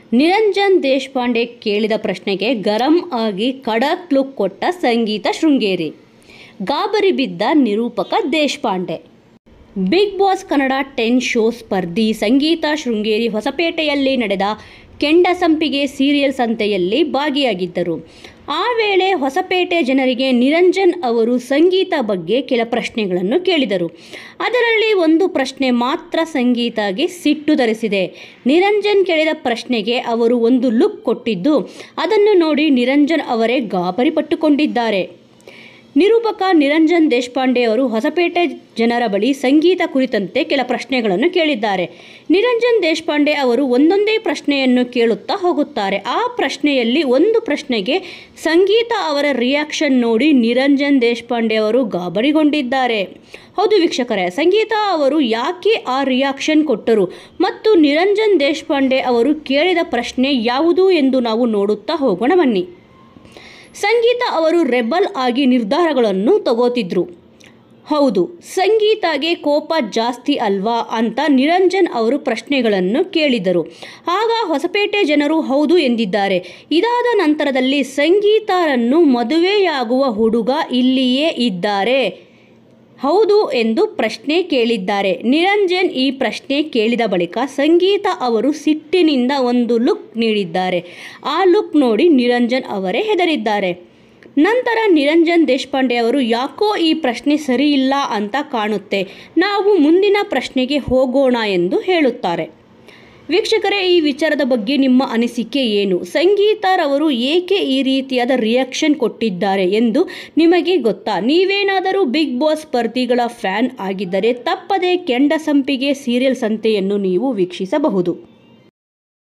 ನಿರಂಜನ್ ದೇಶಪಾಂಡೆ ಕೇಳಿದ ಪ್ರಶ್ನೆಗೆ ಗರಂ ಆಗಿ ಖಡಕ್ ಲುಕ್ ಕೊಟ್ಟ ಸಂಗೀತ ಶೃಂಗೇರಿ ಗಾಬರಿ ಬಿದ್ದ ನಿರೂಪಕ Deshpande Bigg Boss Kannada ten show ಸ್ಪರ್ಧಿ ಸಂಗೀತ ಶೃಂಗೇರಿ ಹೊಸಪೇಟೆಯಲ್ಲಿ ನಡೆದ ಕೆಂಡಸಂಪಿಗೆ ಸೀರಿಯಲ್ ಸಂತೆಯಲ್ಲಿ ಭಾಗಿಯಾಗಿದ್ದರು ಆ ವೇಳೆ ಹೊಸಪೇಟೆ ಜನರಿಗೆ ನಿರಂಜನ್ ಅವರು ಸಂಗೀತ ಬಗ್ಗೆ ಕೆಲ ಪ್ರಶ್ನೆಗಳನ್ನು ಕೇಳಿದರು ಅದರಲ್ಲಿ ಒಂದು ಪ್ರಶ್ನೆ ಮಾತ್ರ ಸಂಗೀತಾಗೆ ಸಿಟ್ಟು ಧರಿಸಿದೆ ನಿರಂಜನ್ ಕೇಳಿದ ಪ್ರಶ್ನೆಗೆ ಅವರು ಒಂದು ಲುಕ್ ಕೊಟ್ಟಿದ್ದು ಅದನ್ನು ನೋಡಿ ನಿರಂಜನ್ ಅವರೇ ಗಾಬರಿ ಪಟ್ಟುಕೊಂಡಿದ್ದಾರೆ ನಿರೂಪಕ ನಿರಂಜನ್ ದೇಶಪಾಂಡೆ ಅವರು ಹೊಸಪೇಟೆ ಜನರ ಬಳಿ ಸಂಗೀತ ಕುರಿತಂತೆ ಕೆಲ ಪ್ರಶ್ನೆಗಳನ್ನು ಕೇಳಿದ್ದಾರೆ ನಿರಂಜನ್ ದೇಶಪಾಂಡೆ ಅವರು ಒಂದೊಂದೇ ಪ್ರಶ್ನೆಯನ್ನು ಕೇಳುತ್ತಾ ಹೋಗುತ್ತಾರೆ ಆ ಪ್ರಶ್ನೆಯಲ್ಲಿ ಒಂದು ಪ್ರಶ್ನೆಗೆ ಸಂಗೀತ ಅವರ ರಿಯಾಕ್ಷನ್ ನೋಡಿ ನಿರಂಜನ್ ದೇಶಪಾಂಡೆ ಅವರು ಗಾಬರಿಗೊಂಡಿದ್ದಾರೆ ಹೌದು ವೀಕ್ಷಕರೇ ಸಂಗೀತ ಅವರು ಯಾಕೆ ಆ ರಿಯಾಕ್ಷನ್ ಕೊಟ್ಟರು ಮತ್ತು ನಿರಂಜನ್ ದೇಶಪಾಂಡೆ ಅವರು ಕೇಳಿದ ಪ್ರಶ್ನೆ ಯಾವುದು ಎಂದು ನಾವು ನೋಡುತ್ತಾ ಹೋಗೋಣ ಬನ್ನಿ ಸಂಗೀತ ಅವರು ರೆಬಲ್ ಆಗಿ ನಿರ್ಧಾರಗಳನ್ನು ತಗೋತಿದ್ರು ಹೌದು ಸಂಗೀತಾಗೆ ಕೋಪ ಜಾಸ್ತಿ ಅಲ್ವಾ ಅಂತ ನಿರಂಜನ್ ಅವರು ಪ್ರಶ್ನೆಗಳನ್ನು ಕೇಳಿದರು ಆಗ ಹೊಸಪೇಟೆ ಜನರು ಹೌದು ಎಂದಿದ್ದಾರೆ ಇದಾದ ನಂತರದಲ್ಲಿ ಸಂಗೀತರನ್ನು ಮದುವೆಯಾಗುವ ಹುಡುಗ ಇಲ್ಲಿಯೇ ಇದ್ದಾರೆ ಹೌದು ಎಂದು ಪ್ರಶ್ನೆ ಕೇಳಿದ್ದಾರೆ ನಿರಂಜನ್ ಈ ಪ್ರಶ್ನೆ ಕೇಳಿದ ಬಳಿಕ ಸಂಗೀತ ಅವರು ಸಿಟ್ಟಿನಿಂದ ಒಂದು ಲುಕ್ ನೀಡಿದ್ದಾರೆ ಆ ಲುಕ್ ನೋಡಿ ನಿರಂಜನ್ ಅವರೇ ಹೆದರಿದ್ದಾರೆ ನಂತರ ನಿರಂಜನ್ ದೇಶಪಾಂಡೆ ಅವರು ಯಾಕೋ ಈ ಪ್ರಶ್ನೆ ಸರಿಯಿಲ್ಲ ಅಂತ ಕಾಣುತ್ತೆ ನಾವು ಮುಂದಿನ ಪ್ರಶ್ನೆಗೆ ಹೋಗೋಣ ಎಂದು ಹೇಳುತ್ತಾರೆ ವೀಕ್ಷಕರೇ ಈ ವಿಚಾರದ ಬಗ್ಗೆ ನಿಮ್ಮ ಅನಿಸಿಕೆ ಏನು ಸಂಗೀತರವರು ಏಕೆ ಈ ರೀತಿಯಾದ ರಿಯಾಕ್ಷನ್ ಕೊಟ್ಟಿದ್ದಾರೆ ಎಂದು ನಿಮಗೆ ಗೊತ್ತಾ ನೀವೇನಾದರೂ ಬಿಗ್ ಬಾಸ್ ಸ್ಪರ್ಧಿಗಳ ಫ್ಯಾನ್ ಆಗಿದ್ದರೆ ತಪ್ಪದೇ ಕೆಂಡಸಂಪಿಗೆ ಸೀರಿಯಲ್ ಸಂತೆಯನ್ನು ನೀವು ವೀಕ್ಷಿಸಬಹುದು